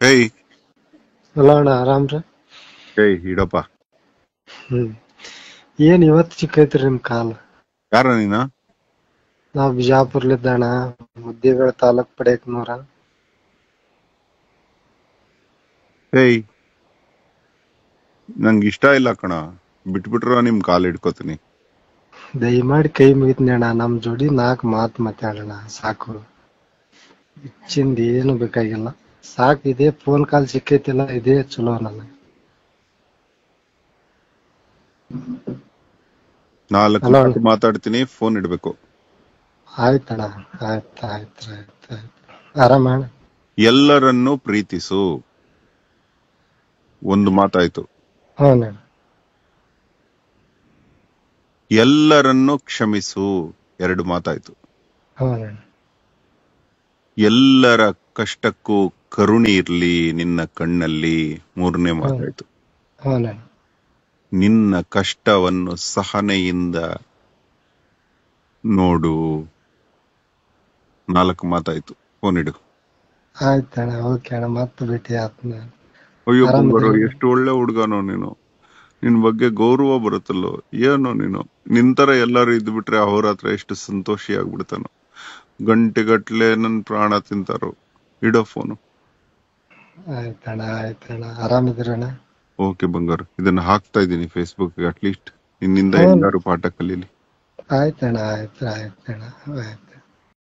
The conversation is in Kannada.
ಏಯ್ ಅಲ್ಲ ಅಣ್ಣ ಆರಾಮ್ರಿ ಏಯ್ ಇಡಪ್ಪ ಹ್ಮ್ ಏನ್ ಇವತ್ ಸಿಕ್ಕೈತ್ರಿ ನಿಮ್ ಕಾಲ್ ಯಾರ ನೀನ ನಾವ್ ಬಿಜಾಪುರ್ಲಿದ್ದ ಅಣ್ಣ ಮುದ್ದೇಬೇಳ ತಾಲೂಕ್ ಪಡೇಕ್ನೂರ ಏಯ್ ನಂಗೆ ಇಷ್ಟ ಇಲ್ಲ ಕಣ ಬಿಟ್ಬಿಟ್ರ ನಿಮ್ ಕಾಲ್ ಹಿಡ್ಕೋತೀನಿ ದಯಮಾಡಿ ಕೈ ಮುಗಿತ್ನಿ ಅಣ್ಣ ನಮ್ ಜೋಡಿ ನಾಲ್ಕ್ ಮಾತ್ ಮಾತಾಡೋಣ ಸಾಕು ಹೆಚ್ಚಿಂದ ಏನು ಬೇಕಾಗಿಲ್ಲ ಸಾಕ್ ಇದೇ ಫೋನ್ ಕಾಲ್ ಸಿಕ್ಕೈತಿಲ್ಲ ಇದೇ ಚಲೋ ನನಗೆ ನಾಲ್ಕು Hello. ಮಾತು ಮಾತಾಡ್ತೀನಿ ಫೋನ್ ಇಡ್ಬೇಕು ಆಯ್ತಣ್ಣ ಆಯ್ತ್ ಆಯ್ತ್ ಆಯ್ತ್ ಆಯ್ತ್ ಆರಾಮ ಅಣ್ಣ ಎಲ್ಲರನ್ನೂ ಪ್ರೀತಿಸು ಒಂದು ಮಾತಾಯ್ತು ಹ್ಞೂ ಎಲ್ಲರನ್ನೂ ಕ್ಷಮಿಸು ಎರಡು ಮಾತಾಯ್ತು ಹ್ಞೂ ಎಲ್ಲರ ಕಷ್ಟಕ್ಕೂ ಕರುಣೆ ಇರ್ಲಿ ನಿನ್ನ ಕಣ್ಣಲ್ಲಿ ಮೂರನೇ ಮಾತಾಯ್ತು ಹ್ಞೂ ನಿನ್ನ ಕಷ್ಟವನ್ನು ಸಹನೆಯಿಂದ ನೋಡು ನಾಲ್ಕು ಮಾತಾಯ್ತು ಫೋನ್ ಇಡು ಆಯ್ತಣ್ಣ ಓಕೆ ಅಣ್ಣ ಮತ್ತೆ ಭೇಟಿ ಆತ್ನ ಅಯ್ಯೋ ಆರಾಮಿದ್ದೀರಾ? ಬಂಗಾರು ಎಷ್ಟು ಒಳ್ಳೆ ಹುಡ್ಗನೋ ನೀನು ನಿನ್ ಬಗ್ಗೆ ಗೌರವ ಬರುತ್ತಲ್ಲೋ ಏನೋ ನೀನು ನಿಂತರ ಎಲ್ಲಾರು ಇದ್ಬಿಟ್ರೆ ಅವ್ರ ಹತ್ರ ಎಷ್ಟು ಸಂತೋಷಿ ಆಗ್ಬಿಡ್ತಾನೋ ಗಂಟೆಗಟ್ಲೆ ನನ್ ಪ್ರಾಣ ತಿಂತಾರೋ ಇಡೋ ಫೋನು ಆಯ್ತಣ್ಣ ಆಯ್ತಣ್ಣ ಆರಾಮಿದ್ದೀರಣ್ಣ ಓಕೆ ಬಂಗಾರು ಇದನ್ನ ಹಾಕ್ತಾ ಇದ್ದೀನಿ ಫೇಸ್ಬುಕ್ ಅಟ್ಲೀಸ್ಟ್ ನಿನ್ನಿಂದ ಹೌದು. ಎಲ್ಲಾರು ಪಾಠ ಕಲೀಲಿ ಆಯ್ತಣ್ಣ ಆಯ್ತು ಆಯ್ತಣ್ಣ ಆಯ್ತು